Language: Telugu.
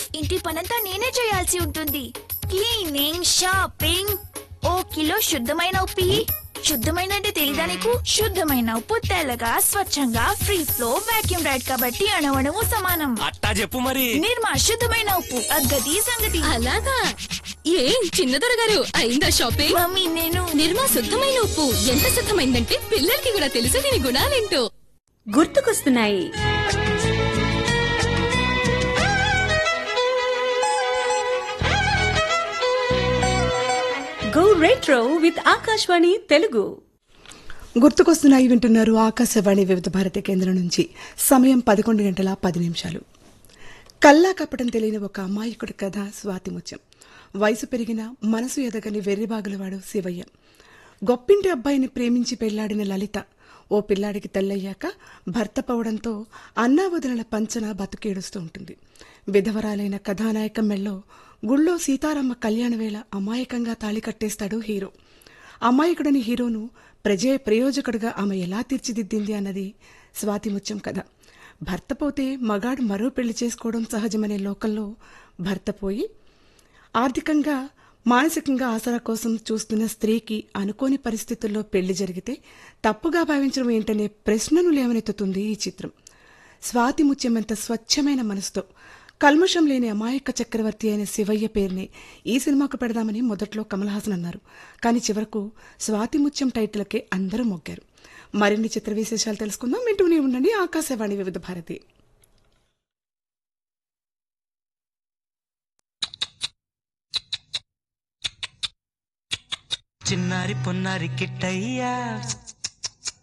ఇంటి పనంతా నేనే చేయాల్సి ఉంటుంది క్లీనింగ్ షాపింగ్ ఓ కిలో శుద్ధమైన ఉప్పు ఇయ్యి. శుద్ధమైన అంటే తెలీదా నీకు శుద్ధమైన ఉప్పు తెల్లగా స్వచ్ఛంగా ఫ్రీ ఫ్లో వాక్యూమ్ రైడ్ కాబట్టి అణవణము సమానం అట్టా చెప్పు మరి నిర్మా శుద్ధమైన ఉప్పు అగ్గది సంగతి అలాగా ఏం చిన్నదొర గారు అయిందా షాపింగ్ మమ్మీ నేను నిర్మా శుద్ధమైన ఉప్పు ఎంత శుద్ధమైందంటే పిల్లలకి కూడా తెలుసు దీని గుణాలేంటో గుర్తుకొస్తున్నాయి go retro with Akashvani Telugu గుర్తుకొస్తున్నాయి వింటున్నారు ఆకాశవాణి వివిధ భారతి కేంద్రం నుంచి సమయం పదకొండు గంటల పది నిమిషాలు కల్లా కప్పడం తెలియని ఒక అమాయకుడి కథ స్వాతి ముత్యం వయసు పెరిగిన మనసు ఎదగని వెర్రిబాగులవాడు శివయ్య గొప్పింటి అబ్బాయిని ప్రేమించి పెళ్లాడిన లలిత ఓ పిల్లాడికి తెల్లయ్యాక భర్త పోవడంతో అన్నావదనల పంచన బతుకేడుస్తూ ఉంటుంది విధవరాలైన కథానాయకం మెళ్ళో గుళ్ళో సీతారామ కళ్యాణవేళ అమాయకంగా తాళి కట్టేస్తాడు హీరో అమాయకుడని హీరోను ప్రజే ప్రయోజకుడుగా ఆమె ఎలా తీర్చిదిద్దింది అన్నది స్వాతి ముత్యం కథ భర్త పోతే మగాడు మరో పెళ్లి చేసుకోవడం సహజమనే లోకంలో భర్త పోయి ఆర్థికంగా మానసికంగా ఆసరా కోసం చూస్తున్న స్త్రీకి అనుకోని పరిస్థితుల్లో పెళ్లి జరిగితే తప్పుగా భావించడం ఏంటనే ప్రశ్నను లేవనెత్తుతుంది ఈ చిత్రం స్వాతి ముత్యమంత స్వచ్ఛమైన మనసుతో కల్మషం లేని అమాయక చక్రవర్తి అయిన శివయ్య పేరుని ఈ సినిమాకు పెడదామని మొదట్లో కమల్ హాసన్ అన్నారు కానీ చివరకు స్వాతి ముత్యం టైటిల్కే అందరూ మొగ్గారు మరిన్ని చిత్ర విశేషాలు తెలుసుకుందాం వింటూనే ఉండండి ఆకాశవాణి వివిధ భారతి చిన్నారి పొన్నారి కిట్టయ్యా